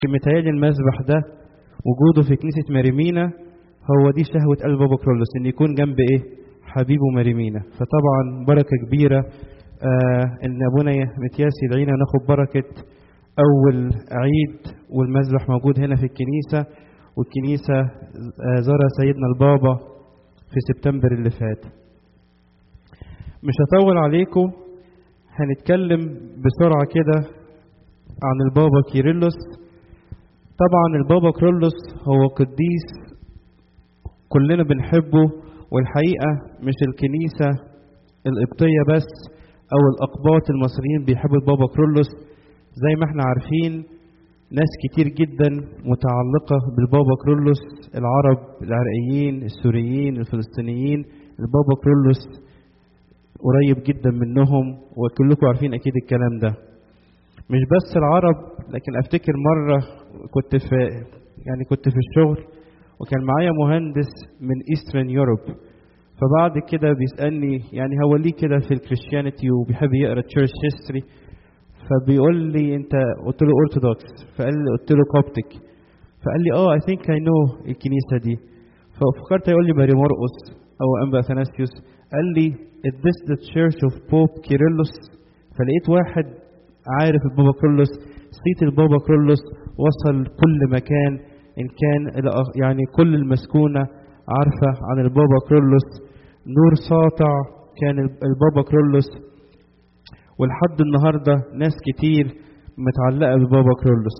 متهيألي المذبح ده وجوده في كنيسة ماريمينا هو دي شهوة قلب بابا كرولوس إن يكون جنب إيه؟ حبيبه ماريمينا فطبعا بركة كبيرة آه إن أبونا متياس يدعينا ناخد بركة أول عيد والمذبح موجود هنا في الكنيسة والكنيسة آه زارها سيدنا البابا في سبتمبر اللي فات مش هطول عليكم هنتكلم بسرعة كده عن البابا كيرلس طبعا البابا كيرلس هو قديس كلنا بنحبه والحقيقة مش الكنيسة القبطية بس أو الأقباط المصريين بيحبوا البابا كيرلس زي ما احنا عارفين ناس كتير جدا متعلقة بالبابا كيرلس العرب العراقيين السوريين الفلسطينيين البابا كيرلس قريب جدا منهم وكلكم عارفين أكيد الكلام ده مش بس العرب لكن افتكر مرة كنت في يعني كنت في الشغل وكان معايا مهندس من ايسترن يوروب فبعد كده بيسألني يعني هو ليه كده في الكريستيانيتي وبيحب يقرا تشيرش هيستوري فبيقول لي انت قلت له اورثودوكس فقال لي قلت له كوبتك فقال لي اه اي ثينك اي نو الكنيسه دي ففكرت يقول لي ماري مرقس او انبا اثناسيوس قال لي is this the church of Pope Kyrillos فلقيت واحد عارف البابا كرولوس صيت البابا كرولوس وصل كل مكان ان كان يعني كل المسكونه عارفه عن البابا كرولوس نور ساطع كان البابا كرولوس ولحد النهارده ناس كتير متعلقه ببابا كرولوس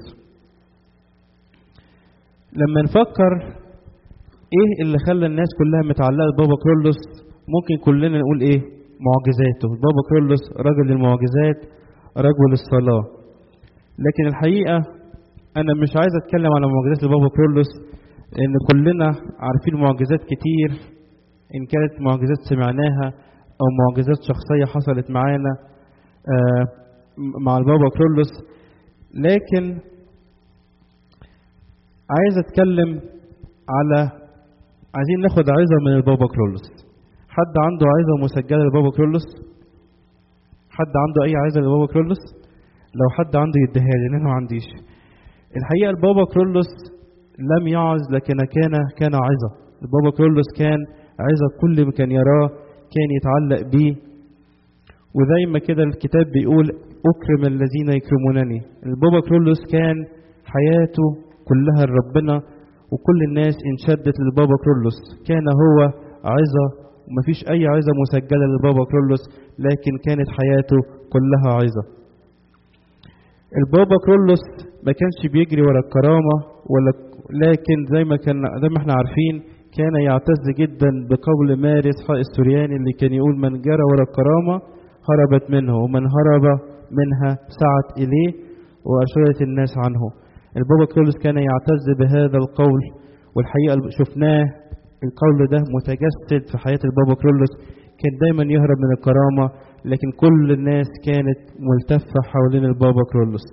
لما نفكر ايه اللي خلى الناس كلها متعلقه ببابا كرولوس ممكن كلنا نقول ايه معجزاته البابا كرولوس رجل المعجزات رجل الصلاة لكن الحقيقة أنا مش عايز أتكلم على معجزات البابا كرولوس لأن كلنا عارفين معجزات كتير إن كانت معجزات سمعناها أو معجزات شخصية حصلت معانا آه مع البابا كرولوس لكن عايز أتكلم على عايزين ناخد عظة من البابا كرولوس حد عنده عظة مسجلة للبابا كرولوس؟ حد عنده اي عايزه لبابا كرولوس لو حد عنده يديها لي انا ما عنديش الحقيقه البابا كرولوس لم يعظ لكن كان كان عظه البابا كرولوس كان عظه كل ما كان يراه كان يتعلق بيه وزي ما كده الكتاب بيقول اكرم الذين يكرمونني البابا كرولوس كان حياته كلها لربنا وكل الناس انشدت للبابا كرولوس كان هو عظه ومفيش اي عظه مسجله للبابا كرولوس لكن كانت حياته كلها عظة البابا كرولوس ما كانش بيجري ورا الكرامة ولا لكن زي ما كان زي ما احنا عارفين كان يعتز جدا بقول مارس السورياني اللي كان يقول من جرى ورا الكرامة هربت منه ومن هرب منها سعت إليه وأشرت الناس عنه البابا كرولوس كان يعتز بهذا القول والحقيقة شفناه القول ده متجسد في حياة البابا كرولوس كان دايما يهرب من الكرامة لكن كل الناس كانت ملتفة حوالين البابا كرولوس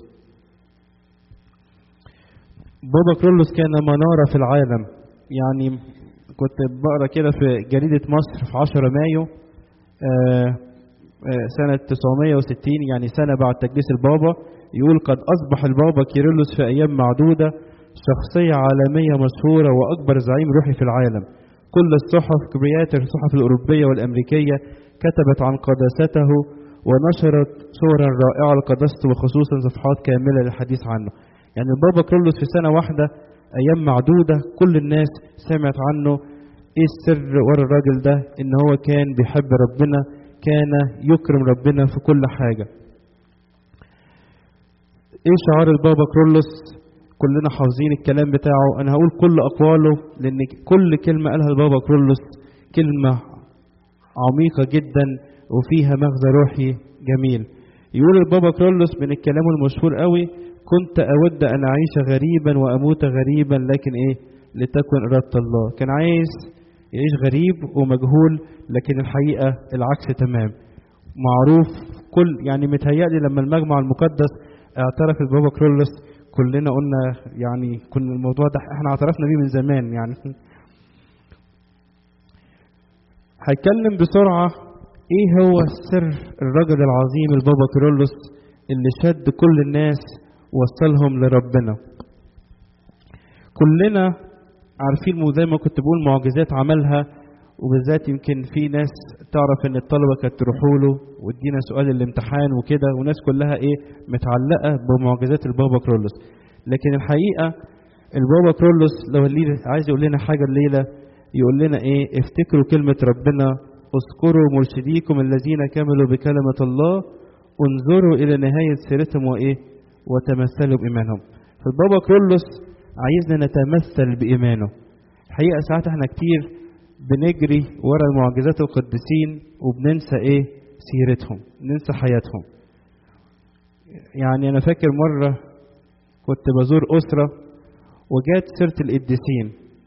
بابا كرولوس كان منارة في العالم يعني كنت بقرا كده في جريدة مصر في 10 مايو آآ آآ سنة 960 يعني سنة بعد تجليس البابا يقول قد أصبح البابا كيرلس في أيام معدودة شخصية عالمية مشهورة وأكبر زعيم روحي في العالم كل الصحف كبريات الصحف الأوروبية والأمريكية كتبت عن قداسته ونشرت صورا رائعة لقداسته وخصوصا صفحات كاملة للحديث عنه يعني البابا كرولوس في سنة واحدة أيام معدودة كل الناس سمعت عنه إيه السر ورا الراجل ده إن هو كان بيحب ربنا كان يكرم ربنا في كل حاجة إيه شعار البابا كرولوس كلنا حافظين الكلام بتاعه انا هقول كل اقواله لان كل كلمه قالها البابا كرولوس كلمه عميقه جدا وفيها مغزى روحي جميل يقول البابا كرولوس من الكلام المشهور قوي كنت اود ان اعيش غريبا واموت غريبا لكن ايه لتكن اراده الله كان عايز يعيش غريب ومجهول لكن الحقيقه العكس تمام معروف كل يعني متهيألي لما المجمع المقدس اعترف البابا كرولوس كلنا قلنا يعني كنا الموضوع ده احنا اعترفنا بيه من زمان يعني هتكلم بسرعة ايه هو سر الرجل العظيم البابا كيرلس اللي شد كل الناس وصلهم لربنا كلنا عارفين زي ما كنت بقول معجزات عملها وبالذات يمكن في ناس تعرف ان الطلبه كانت تروحوا له وادينا سؤال الامتحان وكده وناس كلها ايه متعلقه بمعجزات البابا كرولوس لكن الحقيقه البابا كرولوس لو الليله عايز يقول لنا حاجه الليله يقول لنا ايه افتكروا كلمه ربنا اذكروا مرشديكم الذين كملوا بكلمه الله انظروا الى نهايه سيرتهم وايه وتمثلوا بايمانهم فالبابا كرولوس عايزنا نتمثل بايمانه الحقيقه ساعات احنا كتير بنجري ورا المعجزات القديسين وبننسى ايه سيرتهم ننسى حياتهم يعني انا فاكر مره كنت بزور اسره وجات سيره القديسين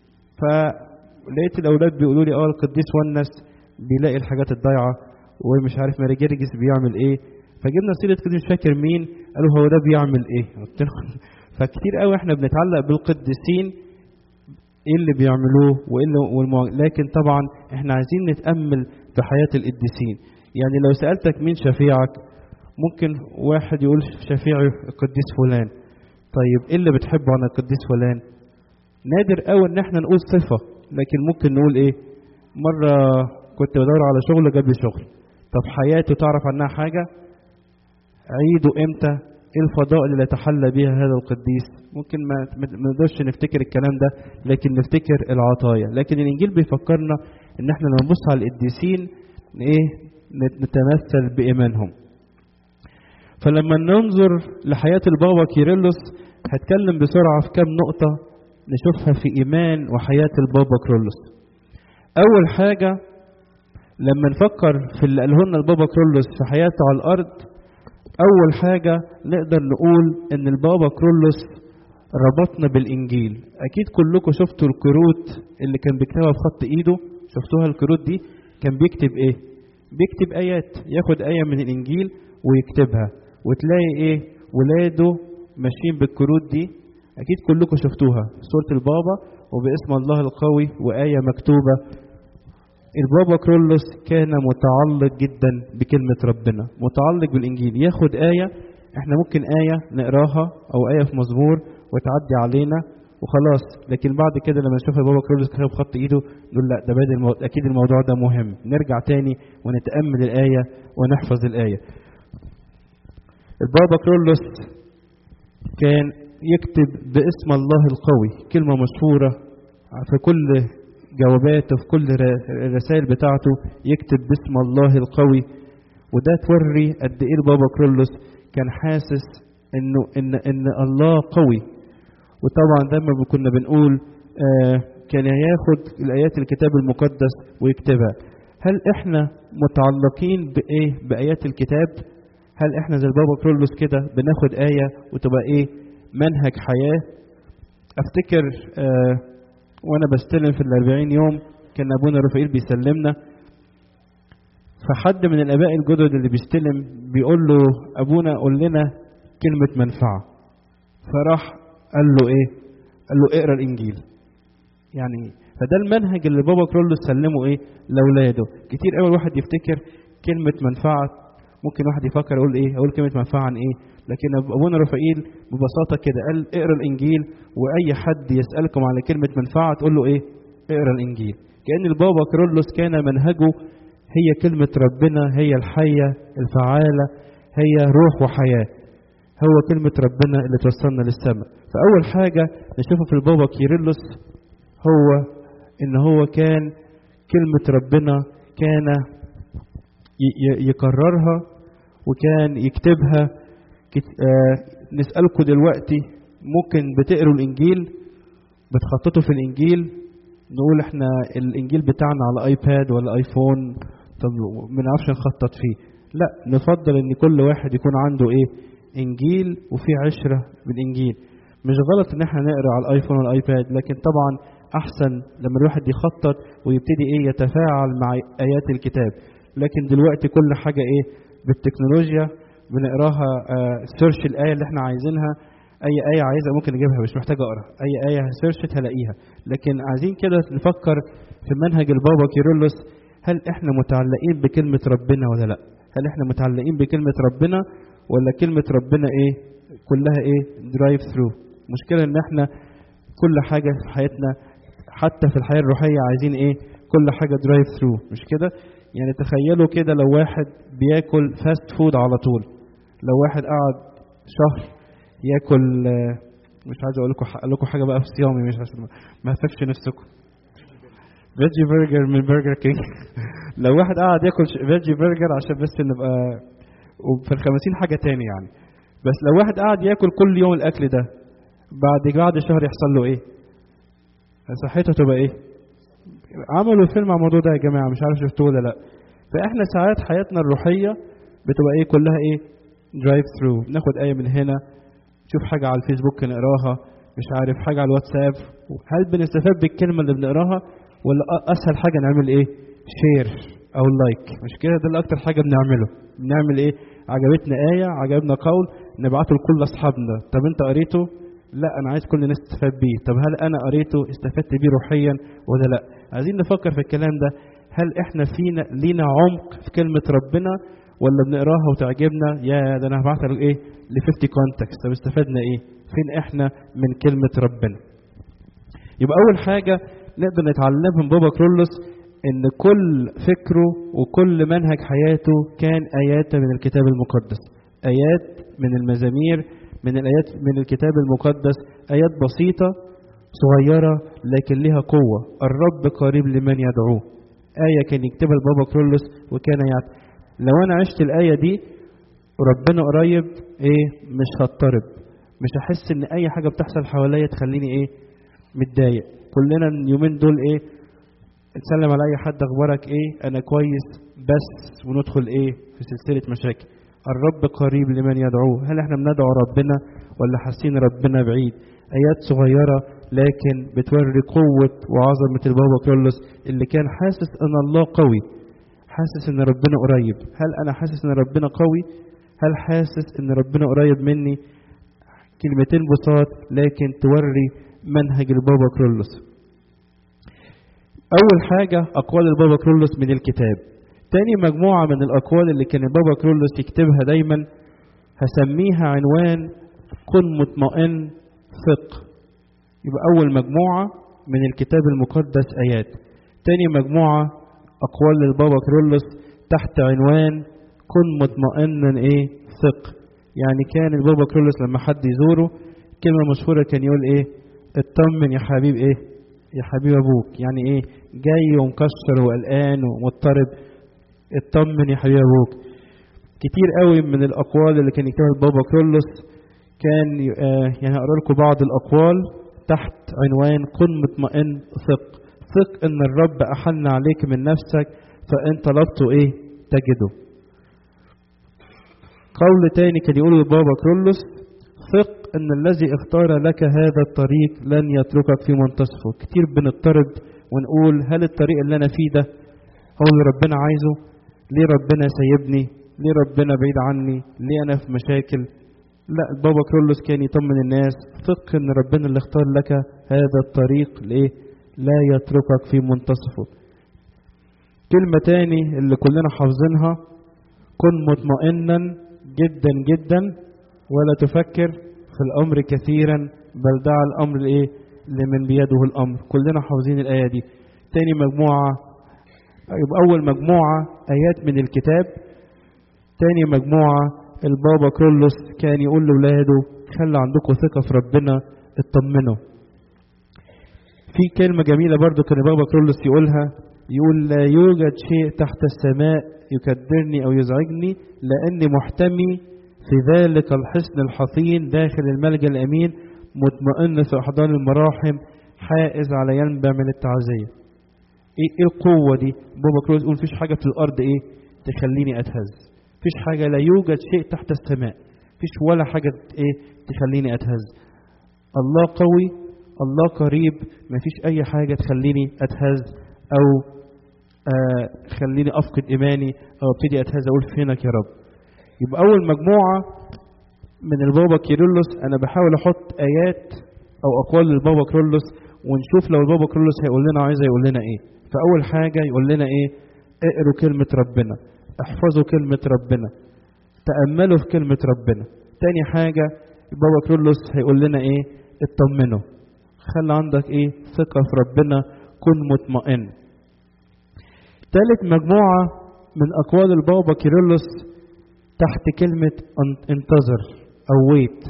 فلقيت الاولاد بيقولوا لي اه القديس ونس بيلاقي الحاجات الضايعه ومش عارف ماري جرجس بيعمل ايه فجبنا سيره كده مش فاكر مين قالوا هو ده بيعمل ايه قلت لهم فكتير قوي احنا بنتعلق بالقديسين ايه اللي بيعملوه وايه اللي والمع... لكن طبعا احنا عايزين نتامل في حياه القديسين يعني لو سالتك مين شفيعك ممكن واحد يقول شفيعي القديس فلان طيب ايه اللي بتحبه عن القديس فلان نادر قوي ان احنا نقول صفه لكن ممكن نقول ايه مره كنت بدور على شغل جاب لي شغل طب حياته تعرف عنها حاجه عيده امتى ايه الفضائل اللي يتحلى بها هذا القديس ممكن ما نقدرش نفتكر الكلام ده لكن نفتكر العطايا لكن الانجيل بيفكرنا ان احنا لما نبص على القديسين ايه نتمثل بايمانهم فلما ننظر لحياة البابا كيرلس هتكلم بسرعة في كام نقطة نشوفها في إيمان وحياة البابا كرولوس أول حاجة لما نفكر في اللي قاله لنا البابا كرولوس في حياته على الأرض أول حاجة نقدر نقول إن البابا كرولوس ربطنا بالإنجيل أكيد كلكم شفتوا الكروت اللي كان بيكتبها بخط إيده شفتوها الكروت دي كان بيكتب إيه بيكتب آيات ياخد آية من الإنجيل ويكتبها وتلاقي إيه ولاده ماشيين بالكروت دي أكيد كلكم شفتوها سورة البابا وباسم الله القوي وآية مكتوبة البابا كرولوس كان متعلق جدا بكلمة ربنا متعلق بالإنجيل ياخد آية احنا ممكن آية نقراها أو آية في مزمور وتعدي علينا وخلاص لكن بعد كده لما نشوف البابا كرولوس كتب خط ايده نقول لا ده بدل المو... اكيد الموضوع ده مهم نرجع تاني ونتامل الايه ونحفظ الايه البابا كرولوس كان يكتب باسم الله القوي كلمه مشهوره في كل جواباته في كل الرسائل بتاعته يكتب باسم الله القوي وده توري قد ايه البابا كرولوس كان حاسس انه ان ان الله قوي وطبعا زي ما كنا بنقول آه كان ياخد الايات الكتاب المقدس ويكتبها هل احنا متعلقين بايه بايات الكتاب هل احنا زي البابا كرولوس كده بناخد ايه وتبقى ايه منهج حياه افتكر آه وانا بستلم في الأربعين يوم كان ابونا رفائيل بيسلمنا فحد من الاباء الجدد اللي بيستلم بيقول له ابونا قول لنا كلمه منفعه فراح قال له ايه قال له اقرا الانجيل يعني فده المنهج اللي بابا كرولوس سلمه ايه لاولاده كتير قوي الواحد يفتكر كلمه منفعه ممكن واحد يفكر يقول ايه اقول كلمه منفعه عن ايه لكن ابونا رفائيل ببساطه كده قال اقرا الانجيل واي حد يسالكم على كلمه منفعه تقول له ايه اقرا الانجيل كان البابا كرولوس كان منهجه هي كلمه ربنا هي الحيه الفعاله هي روح وحياه هو كلمة ربنا اللي توصلنا للسماء فأول حاجة نشوفها في البابا كيرلس هو إن هو كان كلمة ربنا كان يكررها وكان يكتبها نسألكم دلوقتي ممكن بتقروا الإنجيل بتخططوا في الإنجيل نقول احنا الإنجيل بتاعنا على ايباد ولا ايفون طب ما نعرفش نخطط فيه لا نفضل ان كل واحد يكون عنده ايه انجيل وفي عشره بالانجيل مش غلط ان احنا نقرا على الايفون والايباد لكن طبعا احسن لما الواحد يخطط ويبتدي ايه يتفاعل مع ايات الكتاب لكن دلوقتي كل حاجه ايه بالتكنولوجيا بنقراها آه سيرش الايه اللي احنا عايزينها اي ايه عايزها ممكن نجيبها مش محتاج اقرا اي ايه سيرشت هلاقيها لكن عايزين كده نفكر في منهج البابا كيرلس هل احنا متعلقين بكلمه ربنا ولا لا هل احنا متعلقين بكلمه ربنا ولا كلمة ربنا ايه كلها ايه درايف ثرو مشكلة ان احنا كل حاجة في حياتنا حتى في الحياة الروحية عايزين ايه كل حاجة درايف ثرو مش كده يعني تخيلوا كده لو واحد بياكل فاست فود على طول لو واحد قعد شهر ياكل آه، مش عايز اقول لكم اقول لكم حاجه بقى في صيامي مش عشان ما هتفكش نفسكم فيجي برجر من برجر كينج لو واحد قعد ياكل فيجي برجر عشان بس نبقى وفي الخمسين حاجه تاني يعني بس لو واحد قعد ياكل كل يوم الاكل ده بعد بعد شهر يحصل له ايه صحته تبقى ايه عملوا فيلم على الموضوع ده يا جماعه مش عارف شفتوه ولا لا فاحنا ساعات حياتنا الروحيه بتبقى ايه كلها ايه درايف ثرو ناخد ايه من هنا نشوف حاجه على الفيسبوك نقراها مش عارف حاجه على الواتساب هل بنستفاد بالكلمه اللي بنقراها ولا أ- اسهل حاجه نعمل ايه شير او لايك مش كده ده اللي اكتر حاجه بنعمله بنعمل ايه عجبتنا ايه عجبنا قول نبعته لكل اصحابنا طب انت قريته لا انا عايز كل الناس تستفاد بيه طب هل انا قريته استفدت بيه روحيا ولا لا عايزين نفكر في الكلام ده هل احنا فينا لينا عمق في كلمه ربنا ولا بنقراها وتعجبنا يا ده انا هبعتها ايه ل 50 كونتكست طب استفدنا ايه فين احنا من كلمه ربنا يبقى اول حاجه نقدر نتعلمها من بابا كرولوس ان كل فكره وكل منهج حياته كان ايات من الكتاب المقدس ايات من المزامير من الايات من الكتاب المقدس ايات بسيطه صغيره لكن لها قوه الرب قريب لمن يدعوه ايه كان يكتبها لبابا كرولوس وكان يعت لو انا عشت الايه دي وربنا قريب ايه مش هضطرب مش هحس ان اي حاجه بتحصل حواليا تخليني ايه متضايق كلنا اليومين دول ايه تسلم على اي حد اخبارك ايه انا كويس بس وندخل ايه في سلسله مشاكل الرب قريب لمن يدعوه هل احنا بندعو ربنا ولا حاسين ربنا بعيد ايات صغيره لكن بتوري قوه وعظمه البابا كرولوس اللي كان حاسس ان الله قوي حاسس ان ربنا قريب هل انا حاسس ان ربنا قوي هل حاسس ان ربنا قريب مني كلمتين بساط لكن توري منهج البابا كرولوس اول حاجه اقوال البابا كرولوس من الكتاب تاني مجموعه من الاقوال اللي كان البابا كرولوس يكتبها دايما هسميها عنوان كن مطمئن ثق يبقى اول مجموعه من الكتاب المقدس ايات تاني مجموعه اقوال للبابا كرولوس تحت عنوان كن مطمئنا ايه ثق يعني كان البابا كرولوس لما حد يزوره كلمه مشهوره كان يقول ايه اطمن يا حبيب ايه يا حبيب ابوك يعني ايه جاي ومكسر وقلقان ومضطرب اطمن يا حبيب ابوك كتير قوي من الاقوال اللي كان يكتبها البابا كرولوس كان آه يعني هقرا لكم بعض الاقوال تحت عنوان كن مطمئن ثق ثق ان الرب احن عليك من نفسك فان طلبته ايه تجده قول تاني كان يقوله البابا كرولوس ثق ان الذي اختار لك هذا الطريق لن يتركك في منتصفه كتير بنضطرب ونقول هل الطريق اللي انا فيه ده هو اللي ربنا عايزه ليه ربنا سايبني ليه ربنا بعيد عني ليه انا في مشاكل لا البابا كرولوس كان يطمن الناس ثق ان ربنا اللي اختار لك هذا الطريق لايه لا يتركك في منتصفه كلمة تاني اللي كلنا حافظينها كن مطمئنا جدا جدا ولا تفكر في الامر كثيرا بل دع الامر الايه لمن بيده الامر كلنا حافظين الايه دي تاني مجموعه يبقى اول مجموعه ايات من الكتاب تاني مجموعه البابا كرولوس كان يقول لاولاده خلي عندكم ثقه في ربنا اطمنوا في كلمة جميلة برضو كان البابا كرولوس يقولها يقول لا يوجد شيء تحت السماء يكدرني أو يزعجني لأني محتمي في ذلك الحصن الحصين داخل الملجأ الأمين مطمئن في أحضان المراحم حائز على ينبع من التعزية إيه, إيه القوة دي بابا كروز يقول فيش حاجة في الأرض إيه تخليني أتهز فيش حاجة لا يوجد شيء تحت السماء فيش ولا حاجة إيه تخليني أتهز الله قوي الله قريب مفيش أي حاجة تخليني أتهز أو آه خليني أفقد إيماني أو أبتدي أتهز أقول فينك يا رب يبقى أول مجموعة من البابا كيرلس أنا بحاول أحط آيات أو أقوال للبابا كيرلس ونشوف لو البابا كيرلس هيقول لنا عايز يقول لنا إيه فأول حاجة يقول لنا إيه اقروا كلمة ربنا احفظوا كلمة ربنا تأملوا في كلمة ربنا تاني حاجة البابا كيرلس هيقول لنا إيه اطمنوا خلي عندك ايه ثقة في ربنا كن مطمئن ثالث مجموعة من أقوال البابا كيرلس تحت كلمة انتظر أو ويت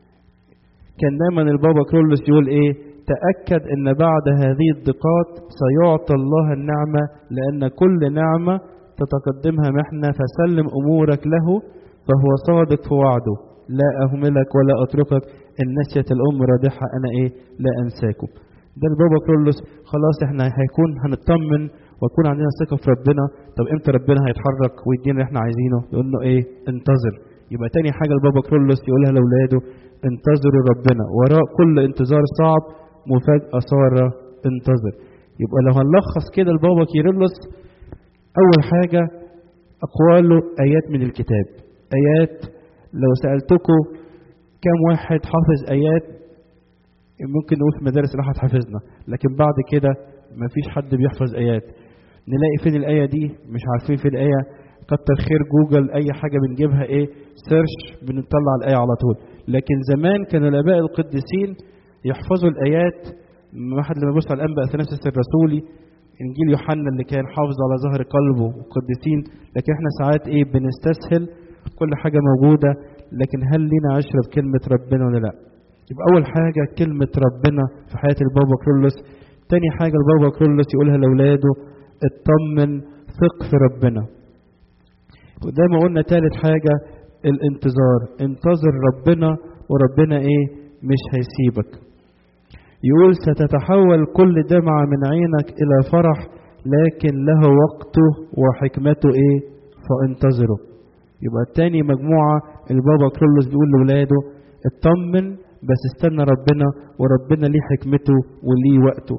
كان دايما البابا كيرلس يقول ايه تأكد أن بعد هذه الضيقات سيعطى الله النعمة لأن كل نعمة تتقدمها محنة فسلم أمورك له فهو صادق في وعده لا أهملك ولا أتركك إن نسيت الأم رادحة أنا إيه لا أنساكم ده البابا كرولوس خلاص احنا هيكون هنطمن ويكون عندنا ثقة في ربنا طب امتى ربنا هيتحرك ويدينا اللي احنا عايزينه يقول له ايه انتظر يبقى تاني حاجة البابا كرولوس يقولها لأولاده انتظروا ربنا وراء كل انتظار صعب مفاجأة سارة انتظر يبقى لو هنلخص كده البابا كيرلس أول حاجة أقواله آيات من الكتاب آيات لو سألتكم كم واحد حافظ آيات ممكن نقول في مدارس راحت حافظنا لكن بعد كده مفيش حد بيحفظ آيات نلاقي فين الآية دي مش عارفين فين الآية كتر خير جوجل أي حاجة بنجيبها إيه سيرش بنطلع الآية على طول لكن زمان كانوا الآباء القديسين يحفظوا الآيات واحد لما يبص على الأنبا أثناسيس الرسولي إنجيل يوحنا اللي كان حافظ على ظهر قلبه والقديسين لكن إحنا ساعات إيه بنستسهل كل حاجة موجودة لكن هل لينا عشرة بكلمة ربنا ولا لأ؟ يبقى أول حاجة كلمة ربنا في حياة البابا كرولوس تاني حاجة البابا كرولوس يقولها لأولاده اطمن ثق في ربنا وزي ما قلنا تالت حاجة الانتظار انتظر ربنا وربنا ايه مش هيسيبك يقول ستتحول كل دمعة من عينك إلى فرح لكن له وقته وحكمته ايه فانتظره يبقى التاني مجموعة البابا كرولوس بيقول لولاده اطمن بس استنى ربنا وربنا ليه حكمته وليه وقته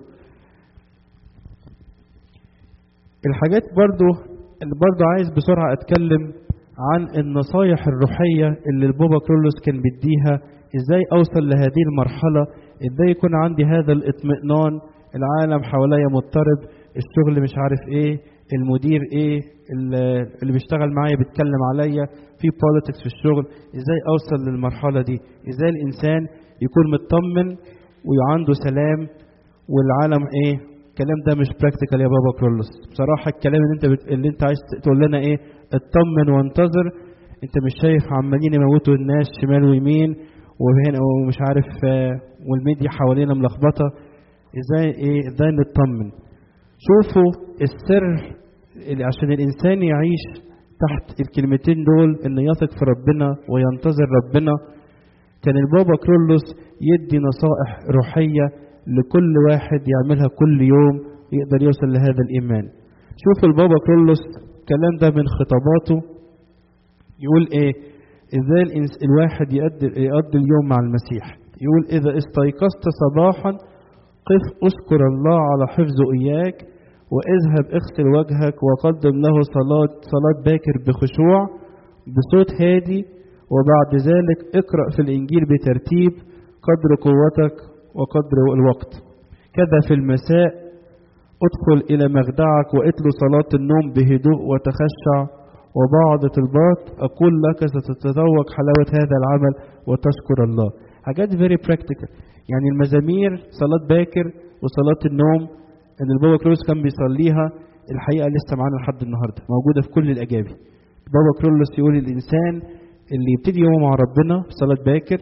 الحاجات برضو اللي برضو عايز بسرعة اتكلم عن النصايح الروحية اللي البابا كرولوس كان بيديها ازاي اوصل لهذه المرحلة ازاي يكون عندي هذا الاطمئنان العالم حواليا مضطرب الشغل مش عارف ايه المدير ايه اللي بيشتغل معايا بيتكلم عليا في بوليتكس في الشغل ازاي اوصل للمرحله دي ازاي الانسان يكون مطمن وعنده سلام والعالم ايه الكلام ده مش براكتيكال يا بابا كرولوس بصراحه الكلام اللي انت بت... اللي انت عايز تقول لنا ايه اطمن وانتظر انت مش شايف عمالين يموتوا الناس شمال ويمين وهنا ومش عارف والميديا حوالينا ملخبطه ازاي ايه ازاي نطمن شوفوا السر اللي عشان الانسان يعيش تحت الكلمتين دول انه يثق في ربنا وينتظر ربنا كان البابا كرولوس يدي نصائح روحية لكل واحد يعملها كل يوم يقدر يوصل لهذا الإيمان شوف البابا كرولوس الكلام ده من خطاباته يقول ايه ازاي الإنس الواحد يقضي, يقضي اليوم مع المسيح يقول اذا استيقظت صباحا قف اذكر الله على حفظه اياك واذهب اغسل وجهك وقدم له صلاة صلاة باكر بخشوع بصوت هادي وبعد ذلك اقرأ في الإنجيل بترتيب قدر قوتك وقدر الوقت كذا في المساء ادخل إلى مخدعك واتلو صلاة النوم بهدوء وتخشع وبعض طلبات أقول لك ستتذوق حلاوة هذا العمل وتشكر الله حاجات very practical يعني المزامير صلاة باكر وصلاة النوم ان البابا كرولوس كان بيصليها الحقيقه لسه معانا لحد النهارده موجوده في كل الاجابي البابا كرولوس يقول الانسان اللي يبتدي يومه مع ربنا بصلاه باكر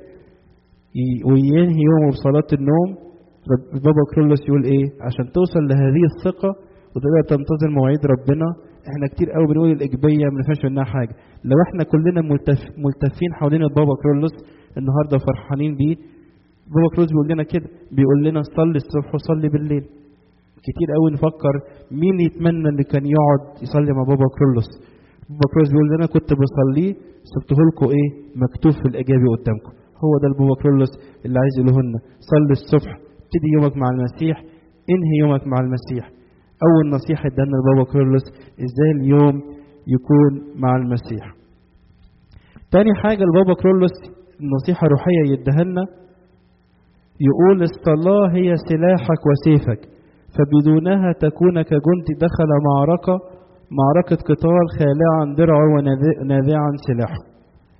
وينهي يومه بصلاه النوم البابا كرولوس يقول ايه عشان توصل لهذه الثقه وتقدر تنتظر مواعيد ربنا احنا كتير قوي بنقول الايجابيه ما نفهمش منها حاجه لو احنا كلنا ملتف ملتفين حوالين البابا كرولوس النهارده فرحانين بيه بابا كرولوس بيقول لنا كده بيقول لنا صلي الصبح وصلي بالليل كتير قوي نفكر مين يتمنى اللي كان يقعد يصلي مع بابا كرولوس بابا كرولوس بيقول انا كنت بصليه سبته لكم ايه مكتوب في الاجابه قدامكم هو ده البابا كرولوس اللي عايز يقوله لنا صلي الصبح ابتدي يومك مع المسيح انهي يومك مع المسيح اول نصيحه ادانا البابا كرولوس ازاي اليوم يكون مع المسيح تاني حاجه البابا كرولوس نصيحه روحيه يديها لنا يقول الصلاه هي سلاحك وسيفك فبدونها تكون كجندي دخل معركة معركة قتال خالعا درعه ونازعا سلاحه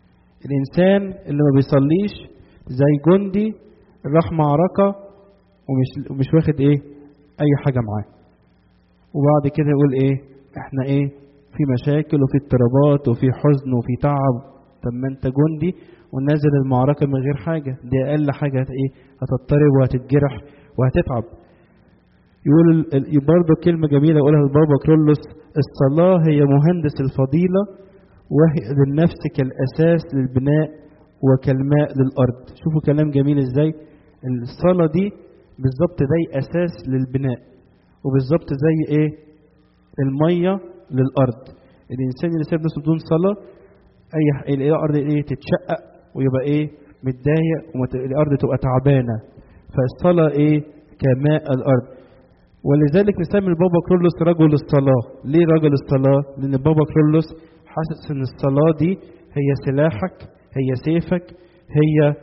الإنسان اللي ما بيصليش زي جندي راح معركة ومش ومش واخد ايه اي حاجه معاه وبعد كده يقول ايه احنا ايه في مشاكل وفي اضطرابات وفي حزن وفي تعب طب ما انت جندي ونازل المعركه من غير حاجه دي اقل حاجه ايه هتضطرب وهتتجرح وهتتعب يقول برضه كلمه جميله يقولها البابا كرولوس الصلاه هي مهندس الفضيله وهي للنفس كالاساس للبناء وكالماء للارض شوفوا كلام جميل ازاي الصلاه دي بالظبط زي اساس للبناء وبالظبط زي ايه الميه للارض الانسان اللي ساب نفسه بدون صلاه اي الارض ايه تتشقق ويبقى ايه متضايق والارض تبقى تعبانه فالصلاه ايه كماء الارض ولذلك نسمي البابا كرولوس رجل الصلاه ليه رجل الصلاه لان البابا كرولوس حاسس ان الصلاه دي هي سلاحك هي سيفك هي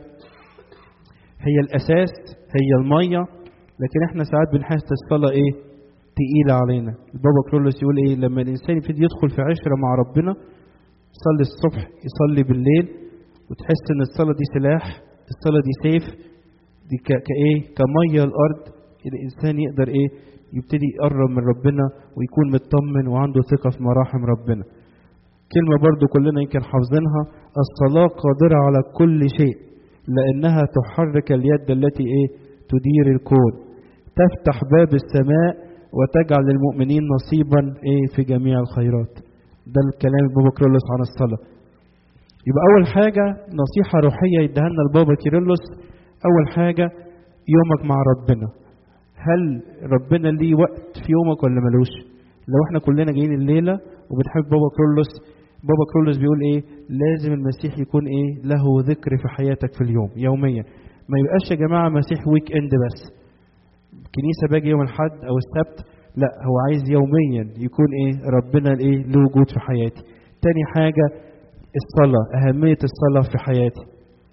هي الاساس هي الميه لكن احنا ساعات بنحس الصلاه ايه تقيله علينا البابا كرولوس يقول ايه لما الانسان يبتدي يدخل في عشره مع ربنا يصلي الصبح يصلي بالليل وتحس ان الصلاه دي سلاح الصلاه دي سيف دي كايه كميه الارض الانسان يقدر ايه يبتدي يقرب من ربنا ويكون مطمن وعنده ثقه في مراحم ربنا كلمه برضو كلنا يمكن حافظينها الصلاه قادره على كل شيء لانها تحرك اليد التي ايه تدير الكون تفتح باب السماء وتجعل للمؤمنين نصيبا ايه في جميع الخيرات ده الكلام البابا كيرلس عن الصلاه يبقى اول حاجه نصيحه روحيه يديها لنا البابا كيرلس اول حاجه يومك مع ربنا هل ربنا ليه وقت في يومك ولا ملوش لو احنا كلنا جايين الليله وبنحب بابا كرولوس بابا كرولوس بيقول ايه لازم المسيح يكون ايه له ذكر في حياتك في اليوم يوميا ما يبقاش يا جماعه مسيح ويك اند بس كنيسه باجي يوم الاحد او السبت لا هو عايز يوميا يكون ايه ربنا الايه له وجود في حياتي تاني حاجه الصلاه اهميه الصلاه في حياتي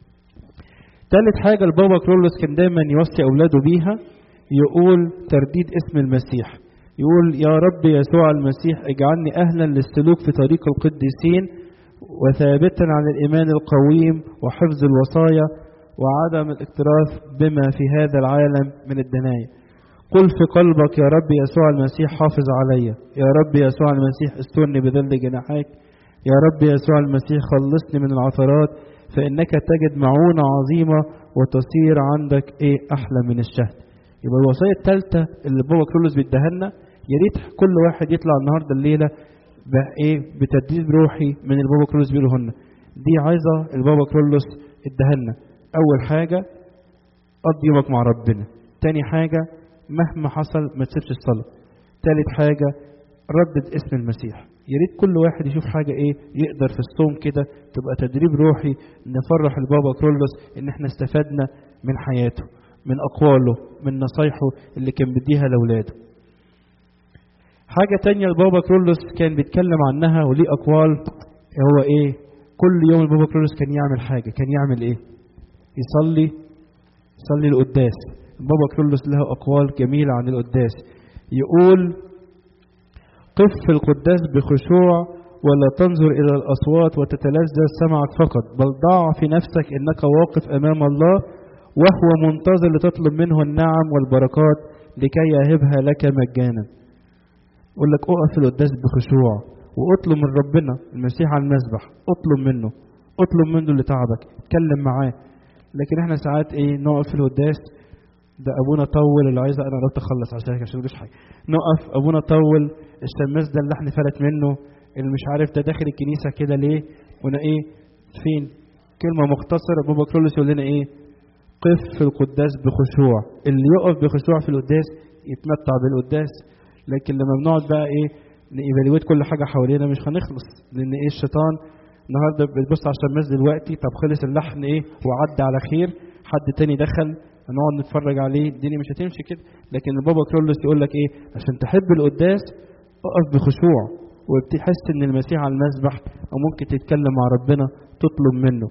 تالت حاجه البابا كرولوس كان دايما يوصي اولاده بيها يقول ترديد اسم المسيح يقول يا رب يسوع المسيح اجعلني اهلا للسلوك في طريق القديسين وثابتا على الايمان القويم وحفظ الوصايا وعدم الاكتراث بما في هذا العالم من الدنايا قل في قلبك يا رب يسوع المسيح حافظ علي يا رب يسوع المسيح استرني بذل جناحك يا رب يسوع المسيح خلصني من العثرات فانك تجد معونه عظيمه وتصير عندك ايه احلى من الشهد يبقى الوصيه الثالثه اللي بابا كرولوس بيديها لنا يا ريت كل واحد يطلع النهارده الليله بايه بتدريب روحي من البابا كرولوس بيقوله لنا دي عايزه البابا كرولوس اداها لنا اول حاجه قضي يومك مع ربنا تاني حاجه مهما حصل ما تسيبش الصلاه تالت حاجه ردد اسم المسيح يا ريت كل واحد يشوف حاجه ايه يقدر في الصوم كده تبقى تدريب روحي نفرح البابا كرولوس ان احنا استفدنا من حياته من أقواله من نصايحه اللي كان بيديها لأولاده حاجة تانية البابا كرولوس كان بيتكلم عنها وليه أقوال هو إيه كل يوم البابا كرولوس كان يعمل حاجة كان يعمل إيه يصلي يصلي القداس البابا كرولوس له أقوال جميلة عن القداس يقول قف في القداس بخشوع ولا تنظر إلى الأصوات وتتلذذ سمعك فقط بل ضع في نفسك إنك واقف أمام الله وهو منتظر لتطلب منه النعم والبركات لكي يهبها لك مجانا يقول لك اقف في القداس بخشوع واطلب من ربنا المسيح على المسبح اطلب منه اطلب منه اللي تعبك اتكلم معاه لكن احنا ساعات ايه نقف في القداس ده ابونا طول اللي عايز انا قربت اخلص عشان عشان مش حاجه نقف ابونا طول الشماس ده اللحن فلت منه اللي مش عارف ده داخل الكنيسه كده ليه وانا ايه فين كلمه مختصره بابا كرولوس يقول لنا ايه قف في القداس بخشوع اللي يقف بخشوع في القداس يتمتع بالقداس لكن لما بنقعد بقى ايه نيفاليويت كل حاجه حوالينا مش هنخلص لان ايه الشيطان النهارده بتبص على الشماس دلوقتي طب خلص اللحن ايه وعدى على خير حد تاني دخل هنقعد نتفرج عليه الدنيا مش هتمشي كده لكن البابا كرولوس يقول لك ايه عشان تحب القداس اقف بخشوع وبتحس ان المسيح على المسبح او ممكن تتكلم مع ربنا تطلب منه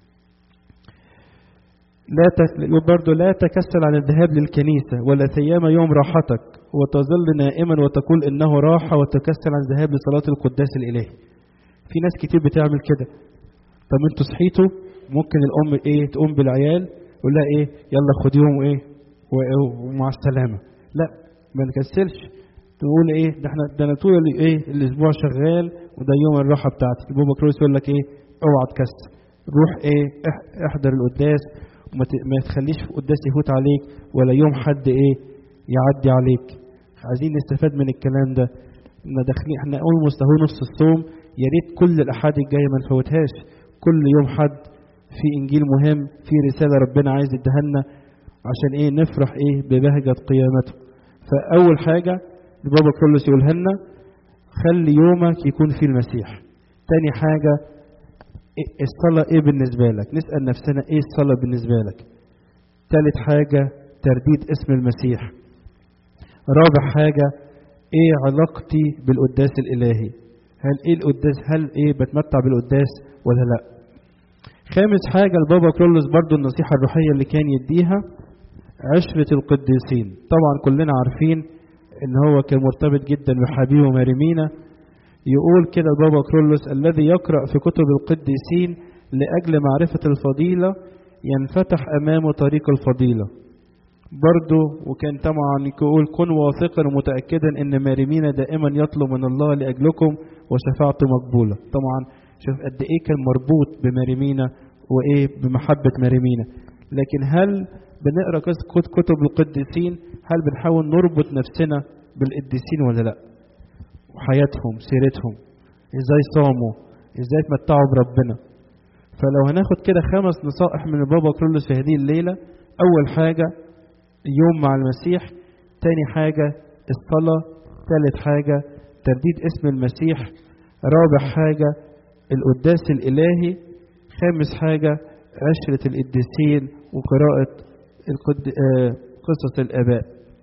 لا تك... برضه لا تكسل عن الذهاب للكنيسة ولا سيما يوم راحتك وتظل نائما وتقول إنه راحة وتكسل عن الذهاب لصلاة القداس الإلهي في ناس كتير بتعمل كده طب انتوا صحيتوا ممكن الأم إيه تقوم بالعيال يقول لها إيه يلا خديهم إيه و- ومع السلامه لا ما نكسلش تقول ايه ده احنا ده انا طول ال- ايه الاسبوع شغال وده يوم الراحه بتاعتي البابا كروس يقول لك ايه اوعى تكسل روح ايه اح- احضر القداس وما ت- ما تخليش قداس يفوت عليك ولا يوم حد ايه يعدي عليك عايزين نستفاد من الكلام ده احنا داخلين احنا اولموست اهو نص الصوم يا ريت كل الاحاد الجايه ما نفوتهاش كل يوم حد في انجيل مهم في رساله ربنا عايز يديها لنا عشان ايه نفرح ايه ببهجه قيامته فاول حاجه البابا كرولوس يقولها لنا خلي يومك يكون فيه المسيح تاني حاجه إيه الصلاه ايه بالنسبه لك نسال نفسنا ايه الصلاه بالنسبه لك تالت حاجه ترديد اسم المسيح رابع حاجه ايه علاقتي بالقداس الالهي هل ايه القداس هل ايه بتمتع بالقداس ولا لا خامس حاجة البابا كرولوس برضو النصيحة الروحية اللي كان يديها عشرة القديسين طبعا كلنا عارفين ان هو كان مرتبط جدا بحبيبه ماريمينا يقول كده البابا كرولوس الذي يقرأ في كتب القديسين لأجل معرفة الفضيلة ينفتح أمامه طريق الفضيلة برضو وكان طبعا يقول كن واثقا ومتأكدا ان ماريمينا دائما يطلب من الله لأجلكم وشفاعته مقبولة طبعا شوف قد ايه كان مربوط بماريمينا وايه بمحبة ماريمينا لكن هل بنقرا كت- كتب القديسين هل بنحاول نربط نفسنا بالقديسين ولا لا وحياتهم سيرتهم ازاي صاموا ازاي اتمتعوا بربنا فلو هناخد كده خمس نصائح من البابا كرولوس في هذه الليله اول حاجه يوم مع المسيح تاني حاجه الصلاه تالت حاجه ترديد اسم المسيح رابع حاجه القداس الالهي خامس حاجه عشره القديسين وقراءه القد... آه، قصص الاباء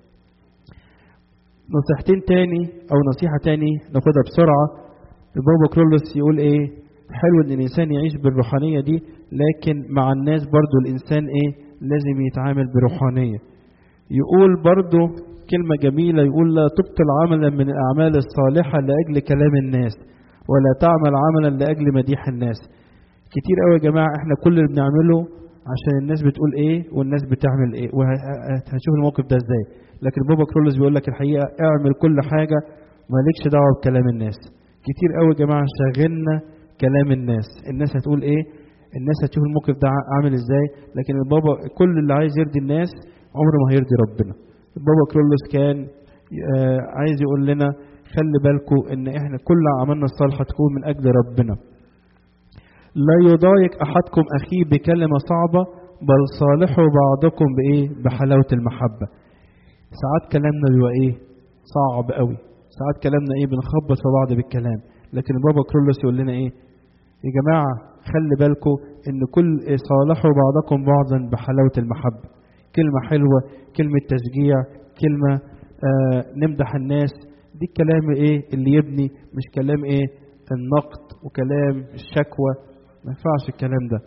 نصيحتين تاني او نصيحة تاني ناخدها بسرعة البابا كرولوس يقول ايه حلو ان الانسان يعيش بالروحانية دي لكن مع الناس برضو الانسان ايه لازم يتعامل بروحانية يقول برضو كلمة جميلة يقول لا تبطل عملا من الاعمال الصالحة لاجل كلام الناس ولا تعمل عملا لاجل مديح الناس كتير قوي يا جماعة احنا كل اللي بنعمله عشان الناس بتقول ايه والناس بتعمل ايه وهنشوف الموقف ده ازاي لكن بابا كرولوس بيقول لك الحقيقه اعمل كل حاجه مالكش دعوه بكلام الناس كتير قوي يا جماعه شاغلنا كلام الناس الناس هتقول ايه الناس هتشوف الموقف ده عامل ازاي لكن البابا كل اللي عايز يرضي الناس عمره ما هيرضي ربنا البابا كرولوس كان آه عايز يقول لنا خلي بالكم ان احنا كل اعمالنا الصالحه تكون من اجل ربنا لا يضايق احدكم اخيه بكلمه صعبه بل صالحوا بعضكم بايه بحلاوه المحبه ساعات كلامنا بيبقى ايه صعب قوي ساعات كلامنا ايه بنخبط في بعض بالكلام لكن البابا كرولوس يقول لنا ايه يا جماعه خلي بالكم ان كل صالحوا بعضكم بعضا بحلاوه المحبه كلمه حلوه كلمه تشجيع كلمه آه نمدح الناس دي الكلام ايه اللي يبني مش كلام ايه النقد وكلام الشكوى ما ينفعش الكلام ده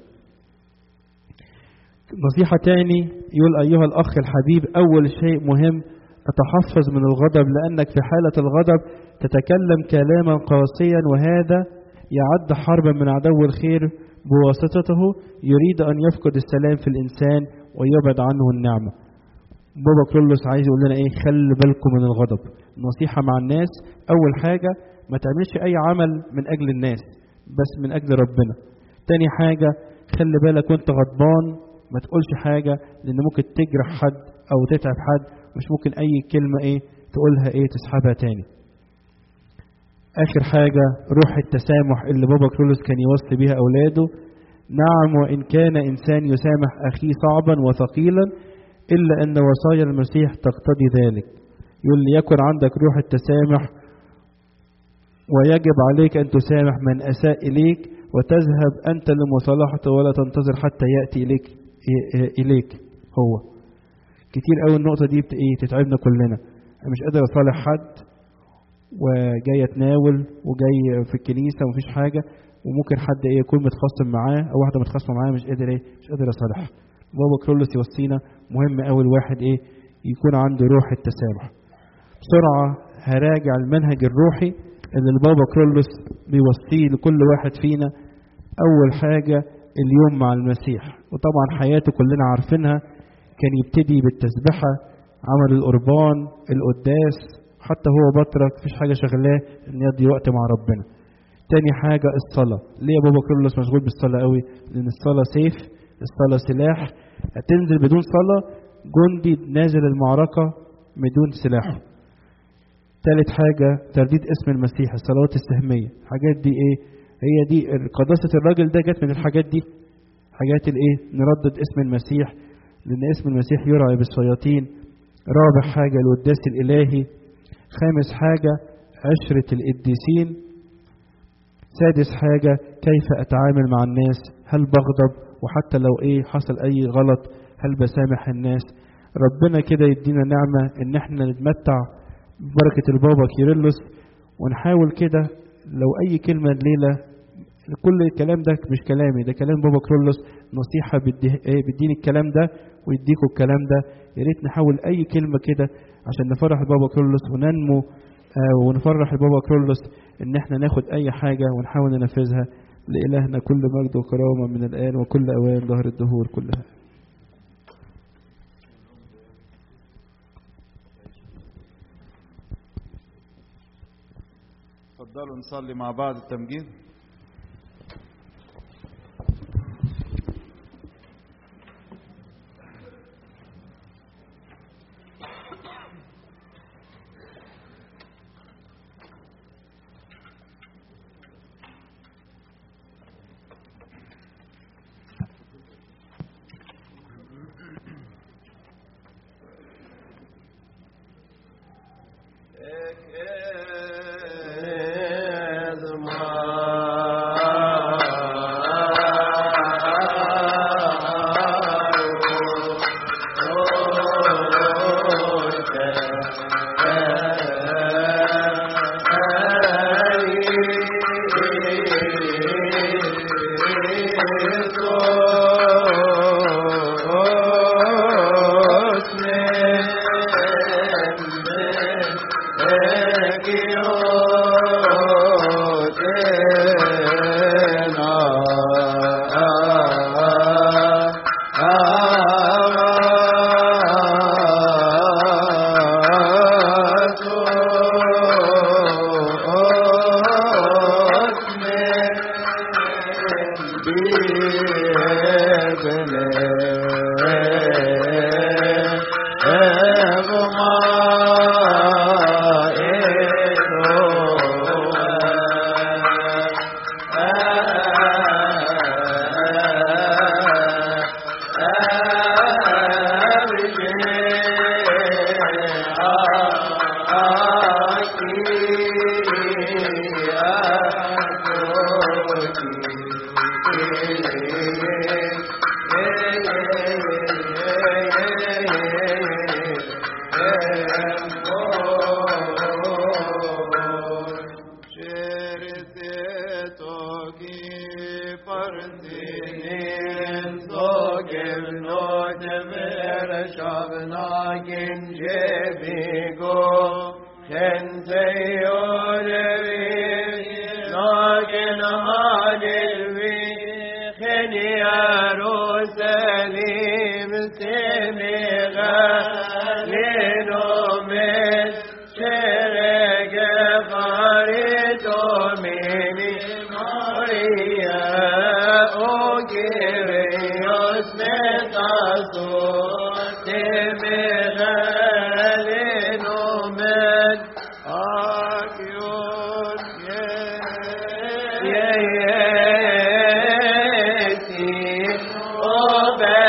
نصيحة تاني يقول أيها الأخ الحبيب أول شيء مهم أتحفظ من الغضب لأنك في حالة الغضب تتكلم كلاما قاسيا وهذا يعد حربا من عدو الخير بواسطته يريد أن يفقد السلام في الإنسان ويبعد عنه النعمة بابا كرولوس عايز يقول لنا ايه خلي بالكم من الغضب نصيحة مع الناس أول حاجة ما تعملش أي عمل من أجل الناس بس من أجل ربنا تاني حاجة خلي بالك وانت غضبان ما تقولش حاجة لأن ممكن تجرح حد أو تتعب حد مش ممكن أي كلمة إيه تقولها إيه تسحبها تاني آخر حاجة روح التسامح اللي بابا كرولوس كان يوصي بيها أولاده نعم وإن كان إنسان يسامح أخيه صعبا وثقيلا إلا أن وصايا المسيح تقتضي ذلك يقول ليكن عندك روح التسامح ويجب عليك أن تسامح من أساء إليك وتذهب أنت لمصالحته ولا تنتظر حتى يأتي إليك إليك هو كتير قوي النقطة دي بت إيه تتعبنا كلنا أنا مش قادر أصالح حد وجاي أتناول وجاي في الكنيسة ومفيش حاجة وممكن حد إيه يكون متخاصم معاه أو واحدة متخاصمة معاه مش قادر إيه مش قادر أصالحها بابا كرولوس يوصينا مهم قوي الواحد إيه يكون عنده روح التسامح بسرعة هراجع المنهج الروحي اللي البابا كرولوس بيوصيه لكل واحد فينا أول حاجة اليوم مع المسيح وطبعا حياته كلنا عارفينها كان يبتدي بالتسبحة عمل القربان القداس حتى هو بطرك مفيش حاجة شغلاه إن يقضي وقت مع ربنا تاني حاجة الصلاة ليه يا بابا كرولوس مشغول بالصلاة قوي لأن الصلاة سيف الصلاة سلاح هتنزل بدون صلاة جندي نازل المعركة بدون سلاحه تالت حاجة ترديد اسم المسيح الصلوات السهمية الحاجات دي ايه هي دي قداسة الراجل ده جت من الحاجات دي حاجات الايه نردد اسم المسيح لأن اسم المسيح يرعى بالشياطين رابع حاجة القداس الإلهي خامس حاجة عشرة القديسين سادس حاجة كيف أتعامل مع الناس هل بغضب وحتى لو إيه حصل أي غلط هل بسامح الناس ربنا كده يدينا نعمة إن إحنا نتمتع ببركة البابا كيرلس ونحاول كده لو أي كلمة الليلة كل الكلام ده مش كلامي ده كلام بابا كرولوس نصيحة بيديني الكلام ده ويديكوا الكلام ده يا ريت نحاول أي كلمة كده عشان نفرح البابا كرولوس وننمو آه ونفرح البابا كرولوس إن احنا ناخد أي حاجة ونحاول ننفذها لإلهنا كل مجد وكرامة من الآن وكل أوان ظهر الدهور كلها تفضلوا نصلي مع بعض التمجيد Shabnagin Jebigo, Kente Yore